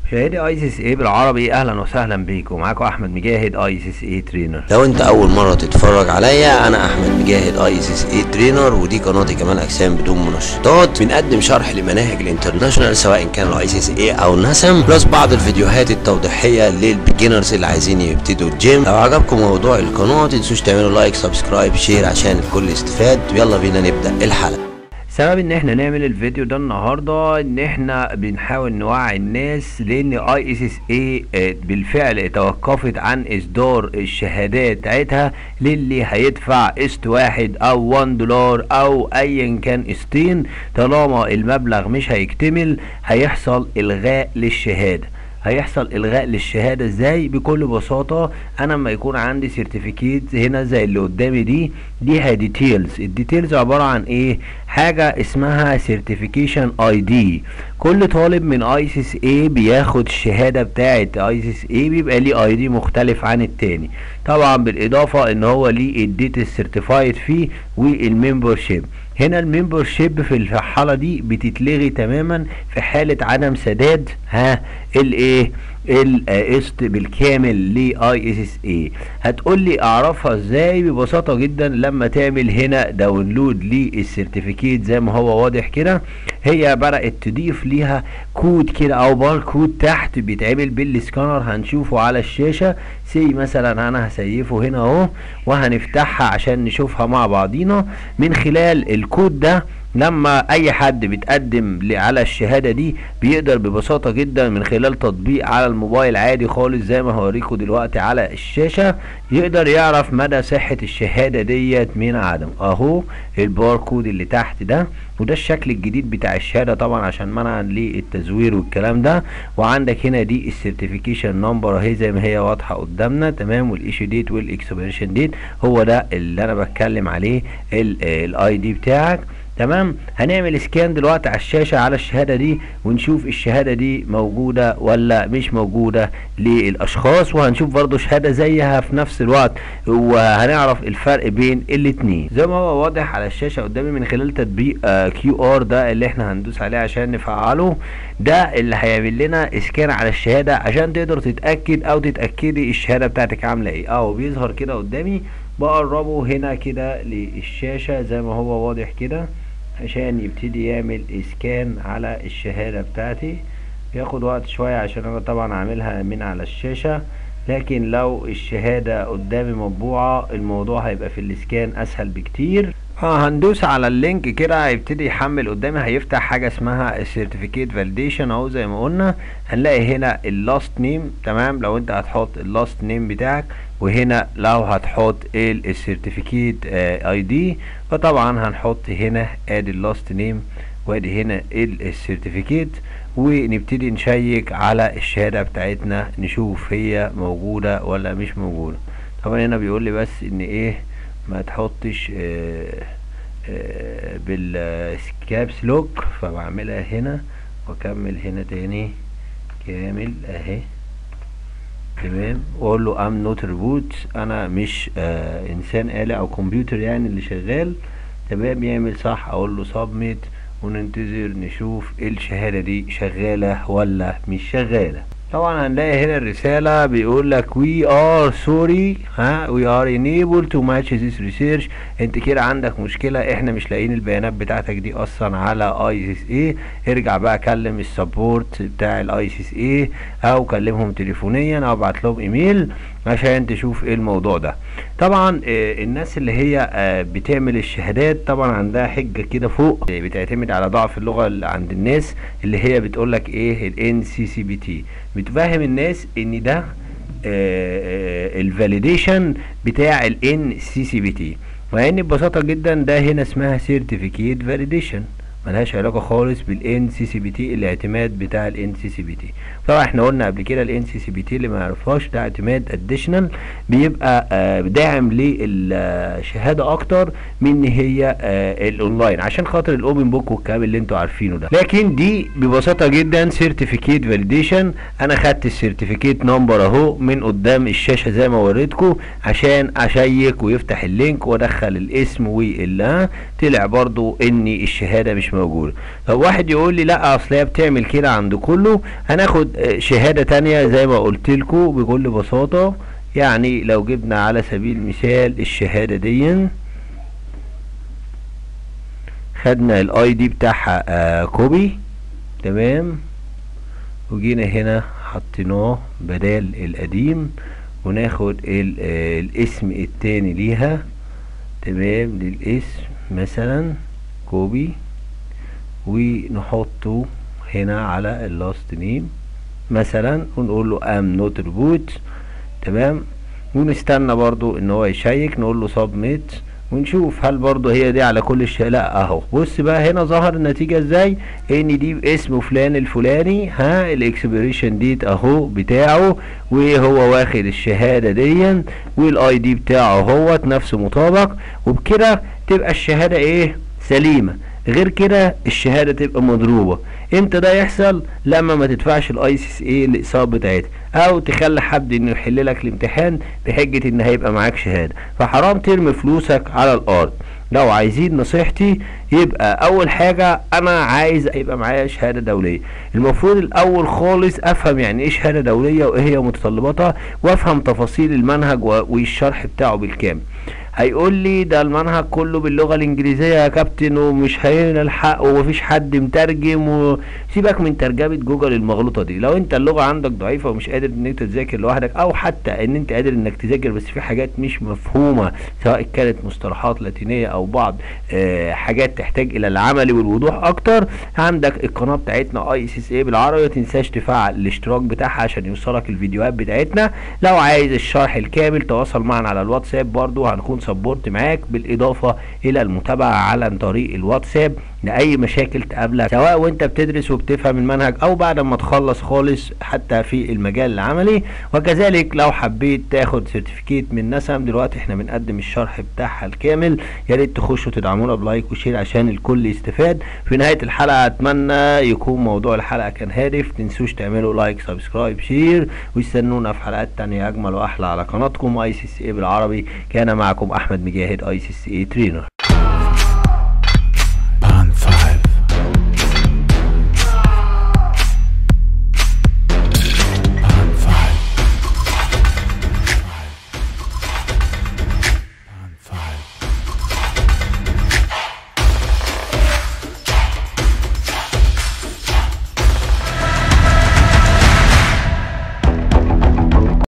مشاهدي اي سي اس اي بالعربي اهلا وسهلا بيكم معاكم احمد مجاهد اي سي اس اي ترينر لو انت اول مره تتفرج عليا انا احمد مجاهد اي سي اس اي ترينر ودي قناتي كمال اجسام بدون منشطات بنقدم شرح لمناهج الانترناشونال سواء كان الاي سي اس اي او نسم بلس بعض الفيديوهات التوضيحيه للبيجنرز اللي عايزين يبتدوا الجيم لو عجبكم موضوع القناه متنسوش تعملوا لايك سبسكرايب شير عشان الكل يستفاد يلا بينا نبدا الحلقه سبب ان احنا نعمل الفيديو ده النهارده ان احنا بنحاول نوعي الناس لان اي اس اس اي بالفعل توقفت عن اصدار الشهادات بتاعتها للي هيدفع قسط واحد او 1 دولار او ايا كان قسطين طالما المبلغ مش هيكتمل هيحصل الغاء للشهاده هيحصل الغاء للشهاده ازاي بكل بساطه انا لما يكون عندي سيرتيفيكيت هنا زي اللي قدامي دي ليها ديتيلز الديتيلز عباره عن ايه حاجه اسمها سيرتيفيكيشن اي دي كل طالب من اي سي اس اي بياخد الشهاده بتاعه اي سي اس اي بيبقى ليه اي دي مختلف عن التاني طبعا بالاضافه ان هو ليه الديت السيرتيفايد فيه والممبرشيب هنا الممبرشيب في الحاله دي بتتلغي تماما في حاله عدم سداد ها الايه القسط بالكامل لاي اس اس اي هتقول لي اعرفها ازاي ببساطه جدا لما تعمل هنا داونلود للسيرتيفيكيت زي ما هو واضح كده هي بدات تضيف ليها كود كده او باركود تحت بيتعمل بالسكانر هنشوفه على الشاشه سي مثلا انا هسيفه هنا اهو وهنفتحها عشان نشوفها مع بعضينا من خلال الكود ده لما اي حد بيتقدم على الشهادة دي بيقدر ببساطة جدا من خلال تطبيق على الموبايل عادي خالص زي ما هوريكم دلوقتي على الشاشة يقدر يعرف مدى صحة الشهادة ديت من عدم اهو الباركود اللي تحت ده وده الشكل الجديد بتاع الشهاده طبعا عشان منعا للتزوير والكلام ده وعندك هنا دي السيرتيفيكيشن نمبر اهي زي ما هي واضحه قدامنا تمام والايشو ديت والاكسبيريشن ديت هو ده اللي انا بتكلم عليه الاي دي بتاعك تمام هنعمل سكان دلوقتي على الشاشه على الشهاده دي ونشوف الشهاده دي موجوده ولا مش موجوده للاشخاص وهنشوف برضو شهاده زيها في نفس الوقت وهنعرف الفرق بين الاتنين زي ما هو واضح على الشاشه قدامي من خلال تطبيق كيو ار ده اللي احنا هندوس عليه عشان نفعله ده اللي هيعمل لنا اسكان على الشهاده عشان تقدر تتاكد او تتاكدي الشهاده بتاعتك عامله ايه اهو بيظهر كده قدامي بقربه هنا كده للشاشه زي ما هو واضح كده عشان يبتدي يعمل اسكان على الشهادة بتاعتي بياخد وقت شوية عشان انا طبعا عاملها من على الشاشة لكن لو الشهادة قدامي مطبوعة الموضوع هيبقى في الاسكان اسهل بكتير اه هندوس على اللينك كده هيبتدي يحمل قدامي هيفتح حاجه اسمها السيرتيفيكيت فاليديشن اهو زي ما قلنا هنلاقي هنا اللاست نيم تمام لو انت هتحط اللاست نيم بتاعك وهنا لو هتحط السيرتيفيكيت اي دي فطبعا هنحط هنا ادي اللاست نيم وادي هنا السيرتيفيكيت ونبتدي نشيك على الشهاده بتاعتنا نشوف هي موجوده ولا مش موجوده طبعا هنا بيقول لي بس ان ايه ما تحطش بالكابس لوك فبعملها هنا واكمل هنا تاني كامل اهي تمام واقول له ام نوت ريبوت انا مش آه انسان آلة او كمبيوتر يعني اللي شغال تمام يعمل صح اقول له سبميت وننتظر نشوف الشهادة دي شغالة ولا مش شغالة طبعا هنلاقي هنا الرسالة بيقول لك we are sorry ها we are unable to match this research انت كده عندك مشكلة احنا مش لاقيين البيانات بتاعتك دي اصلا على اي اس اي ارجع بقى كلم السبورت بتاع الاي اس اي او كلمهم تليفونيا او ابعت لهم ايميل عشان تشوف ايه الموضوع ده طبعا آه الناس اللي هي آه بتعمل الشهادات طبعا عندها حجة كده فوق بتعتمد على ضعف اللغة اللي عند الناس اللي هي بتقول لك ايه الان سي سي بي تي بتفهم الناس ان ده الفاليديشن بتاع الان سي سي بي تي مع ان ببساطة جدا ده هنا اسمها سيرتيفيكيت فاليديشن ملهاش علاقة خالص بالان سي سي بي تي الاعتماد بتاع الان سي سي بي تي طبعا احنا قلنا قبل كده الان سي سي بي تي اللي ما يعرفهاش ده اعتماد اديشنال بيبقى آه داعم للشهاده اكتر من هي آه الاونلاين عشان خاطر الاوبن بوك والكلام اللي انتوا عارفينه ده لكن دي ببساطه جدا سيرتيفيكيت فاليديشن انا خدت السيرتيفيكيت نمبر اهو من قدام الشاشه زي ما وريتكم عشان اشيك ويفتح اللينك وادخل الاسم واللا طلع برضو ان الشهادة مش موجودة طب واحد يقول لي لا اصل هي بتعمل كده عند كله هناخد آه، شهادة تانية زي ما قلت لكم بكل بساطة يعني لو جبنا على سبيل المثال الشهادة دي خدنا الاي دي بتاعها آه كوبي تمام وجينا هنا حطيناه بدال القديم وناخد ال- آه، الاسم التاني ليها تمام للاسم مثلا كوبي ونحطه هنا على اللاست نيم مثلا ونقول له ام نوت ريبوت تمام ونستنى برضو ان هو يشيك نقول له سبميت ونشوف هل برضو هي دي على كل الشيء لا اهو بص بقى هنا ظهر النتيجة ازاي ان دي باسم فلان الفلاني ها الاكسبريشن ديت اهو بتاعه وهو واخد الشهادة دي والاي دي بتاعه اهوت نفس مطابق وبكده تبقى الشهادة ايه سليمة غير كده الشهادة تبقى مضروبة امتى ده يحصل لما ما تدفعش الاي سي اس اي الاقساط بتاعتها او تخلي حد انه يحل لك الامتحان بحجة ان هيبقى معاك شهادة فحرام ترمي فلوسك على الارض لو عايزين نصيحتي يبقى اول حاجة انا عايز يبقى معايا شهادة دولية المفروض الاول خالص افهم يعني ايه شهادة دولية وايه هي متطلباتها وافهم تفاصيل المنهج و- والشرح بتاعه بالكامل هيقول لي ده المنهج كله باللغه الانجليزيه يا كابتن ومش هنلحق ومفيش حد مترجم وسيبك من ترجمه جوجل المغلوطه دي لو انت اللغه عندك ضعيفه ومش قادر ان انت تذاكر لوحدك او حتى ان انت قادر انك تذاكر بس في حاجات مش مفهومه سواء كانت مصطلحات لاتينيه او بعض آه حاجات تحتاج الى العملي والوضوح اكتر عندك القناه بتاعتنا اي سي اس اي بالعربي ما تنساش تفعل الاشتراك بتاعها عشان يوصلك الفيديوهات بتاعتنا لو عايز الشرح الكامل تواصل معنا على الواتساب برضو هنكون سبورت معاك بالاضافه الى المتابعه على طريق الواتساب لاي مشاكل تقابلك سواء وانت بتدرس وبتفهم المنهج او بعد ما تخلص خالص حتى في المجال العملي وكذلك لو حبيت تاخد سيرتيفيكيت من نسم دلوقتي احنا بنقدم الشرح بتاعها الكامل يا ريت تخشوا تدعمونا بلايك وشير عشان الكل يستفاد في نهايه الحلقه اتمنى يكون موضوع الحلقه كان هادف تنسوش تعملوا لايك سبسكرايب شير واستنونا في حلقات تانية اجمل واحلى على قناتكم اي سي سي اي بالعربي كان معكم احمد مجاهد اي سي سي اي ترينر